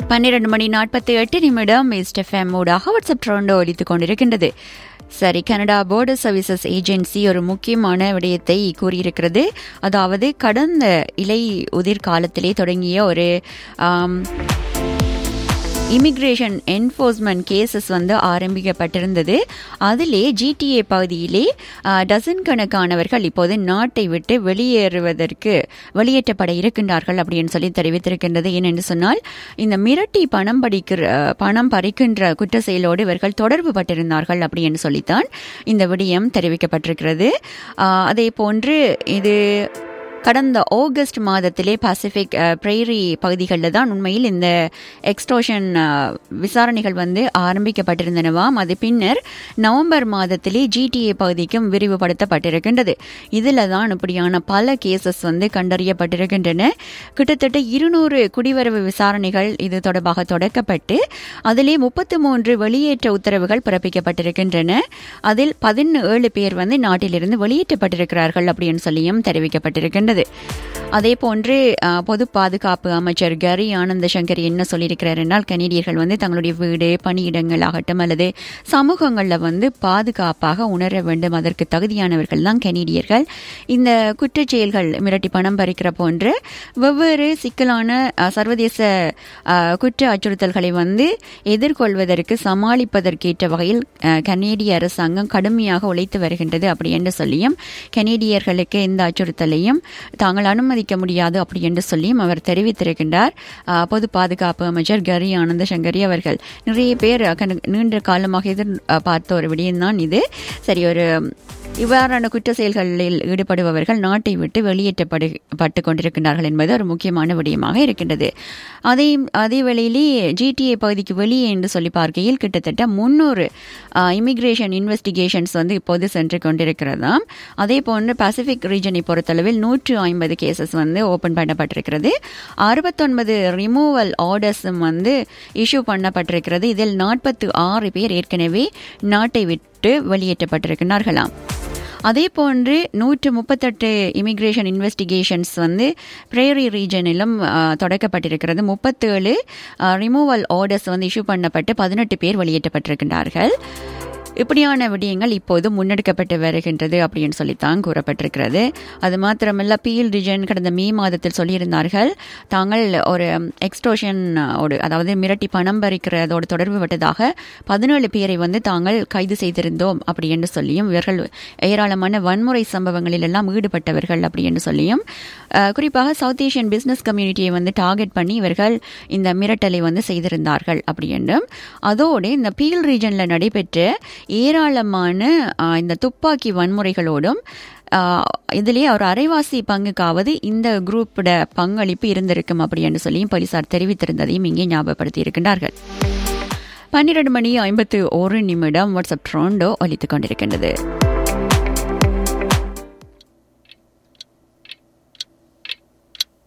பன்னிரண்டு மணி நாற்பத்தி எட்டு நிமிடம் ஈஸ்ட் எஃப்எம் ஊடாக வாட்ஸ்அப் ட்ரோண்டோ ஒலித்துக் கொண்டிருக்கின்றது சரி கனடா போர்டர் சர்வீசஸ் ஏஜென்சி ஒரு முக்கியமான விடயத்தை கூறியிருக்கிறது அதாவது கடந்த இலை உதிர் காலத்திலே தொடங்கிய ஒரு ஆம், இமிக்ரேஷன் என்ஃபோர்ஸ்மெண்ட் கேசஸ் வந்து ஆரம்பிக்கப்பட்டிருந்தது அதிலே ஜிடிஏ பகுதியிலே ஆ, டசன் கணக்கானவர்கள் இப்போது நாட்டை விட்டு வெளியேறுவதற்கு வெளியேற்றப்பட இருக்கின்றார்கள் அப்படின்னு சொல்லி தெரிவித்திருக்கின்றது ஏனென்று சொன்னால் இந்த மிரட்டி பணம் படிக்கிற பணம் பறிக்கின்ற குற்ற செயலோடு இவர்கள் தொடர்பு பட்டிருந்தார்கள் அப்படின்னு சொல்லித்தான் இந்த விடயம் தெரிவிக்கப்பட்டிருக்கிறது ஆ, அதே போன்று இது கடந்த ஆகஸ்ட் மாதத்திலே பசிபிக் பிரெய்ரி பகுதிகளில் தான் உண்மையில் இந்த எக்ஸ்டோஷன் விசாரணைகள் வந்து ஆரம்பிக்கப்பட்டிருந்தனவாம் அது பின்னர் நவம்பர் மாதத்திலே ஜிடிஏ பகுதிக்கும் விரிவுபடுத்தப்பட்டிருக்கின்றது இதில் தான் இப்படியான பல கேசஸ் வந்து கண்டறியப்பட்டிருக்கின்றன கிட்டத்தட்ட இருநூறு குடிவரவு விசாரணைகள் இது தொடர்பாக தொடக்கப்பட்டு அதிலே முப்பத்து மூன்று வெளியேற்ற உத்தரவுகள் பிறப்பிக்கப்பட்டிருக்கின்றன அதில் பதினேழு பேர் வந்து நாட்டிலிருந்து வெளியேற்றப்பட்டிருக்கிறார்கள் அப்படின்னு சொல்லியும் தெரிவிக்கப்பட்டிருக்கின்றது அதே போன்று அஹ், பொது பாதுகாப்பு அமைச்சர் கரி ஆனந்த சங்கர் என்ன சொல்லியிருக்கிறார் என்றால் கனேடியர்கள் வந்து தங்களுடைய வீடு பணியிடங்கள் ஆகட்டும் அல்லது சமூகங்களில் வந்து பாதுகாப்பாக உணர வேண்டும் அதற்கு தகுதியானவர்கள் தான் கனேடியர்கள் இந்த குற்றச் செயல்கள் மிரட்டி பணம் பறிக்கிற போன்ற வெவ்வேறு சிக்கலான அஹ், சர்வதேச அஹ், குற்ற அச்சுறுத்தல்களை வந்து எதிர்கொள்வதற்கு சமாளிப்பதற்கேற்ற வகையில் அஹ், கனேடிய அரசாங்கம் கடுமையாக உழைத்து வருகின்றது அப்படி என்று சொல்லியும் கனேடியர்களுக்கு எந்த அச்சுறுத்தலையும் தாங்கள் அனுமதிக்க முடியாது அப்படி என்று சொல்லியும் அவர் தெரிவித்திருக்கின்றார் அஹ், பொது பாதுகாப்பு அமைச்சர் கரி ஆனந்த சங்கரி அவர்கள் நிறைய பேர் கண- நீண்ட காலமாக எதிர் அஹ், பார்த்த ஒரு விடயம்தான் இது சரி ஒரு இவ்வாறான குற்ற செயல்களில் ஈடுபடுபவர்கள் நாட்டை விட்டு வெளியேற்றப்படு பட்டு கொண்டிருக்கின்றார்கள் என்பது ஒரு முக்கியமான விடயமாக இருக்கின்றது அதே அதே வேளையிலே ஜிடிஏ பகுதிக்கு வெளியே என்று சொல்லி பார்க்கையில் கிட்டத்தட்ட முன்னூறு இமிகிரேஷன் இன்வெஸ்டிகேஷன்ஸ் வந்து இப்போது சென்று கொண்டிருக்கிறதாம் அதே போன்று பசிபிக் ரீஜனை பொறுத்தளவில் நூற்று ஐம்பது கேசஸ் வந்து ஓபன் பண்ணப்பட்டிருக்கிறது அறுபத்தொன்பது ரிமூவல் ஆர்டர்ஸும் வந்து இஷ்யூ பண்ணப்பட்டிருக்கிறது இதில் நாற்பத்து ஆறு பேர் ஏற்கனவே நாட்டை விட்டு வெளியேற்றப்பட்டிருக்கிறார்களாம் அதே போன்று நூற்று முப்பத்தெட்டு இமிகிரேஷன் இன்வெஸ்டிகேஷன்ஸ் வந்து பிரேரி ரீஜனிலும் அஹ், தொடக்கப்பட்டிருக்கிறது முப்பத்தேழு ரிமூவல் ஆர்டர்ஸ் வந்து இஷ்யூ பண்ணப்பட்டு பதினெட்டு பேர் வெளியேற்றப்பட்டிருக்கின்றார்கள் இப்படியான விடயங்கள் இப்போது முன்னெடுக்கப்பட்டு வருகின்றது அப்படின்னு சொல்லித்தான் கூறப்பட்டிருக்கிறது அது மாத்திரமல்ல பீல் ரிஜன் கடந்த மே மாதத்தில் சொல்லியிருந்தார்கள் தாங்கள் ஒரு எக்ஸ்டோஷன் ஒரு அதாவது மிரட்டி பணம் பறிக்கிறதோடு தொடர்பு பட்டதாக பதினேழு பேரை வந்து தாங்கள் கைது செய்திருந்தோம் அப்படி என்று சொல்லியும் இவர்கள் ஏராளமான வன்முறை சம்பவங்களில் எல்லாம் ஈடுபட்டவர்கள் அப்படி என்று சொல்லியும் அஹ், குறிப்பாக சவுத் ஏஷியன் பிசினஸ் கம்யூனிட்டியை வந்து டார்கெட் பண்ணி இவர்கள் இந்த மிரட்டலை வந்து செய்திருந்தார்கள் அப்படி என்றும் அதோடு இந்த பீல் ரீஜன்ல நடைபெற்ற ஏராளமான அஹ், இந்த துப்பாக்கி வன்முறைகளோடும் அஹ், இதிலே ஒரு அரைவாசி பங்குக்காவது இந்த குரூப்போட பங்களிப்பு இருந்திருக்கும் அப்படி என்று சொல்லியும் போலீசார் தெரிவித்திருந்ததையும் இங்கே ஞாபகப்படுத்தி இருக்கின்றார்கள் பன்னிரண்டு மணி ஐம்பத்து ஒரு நிமிடம் வாட்ஸ்அப் ட்ரோண்டோ ஒலித்துக் கொண்டிருக்கின்றது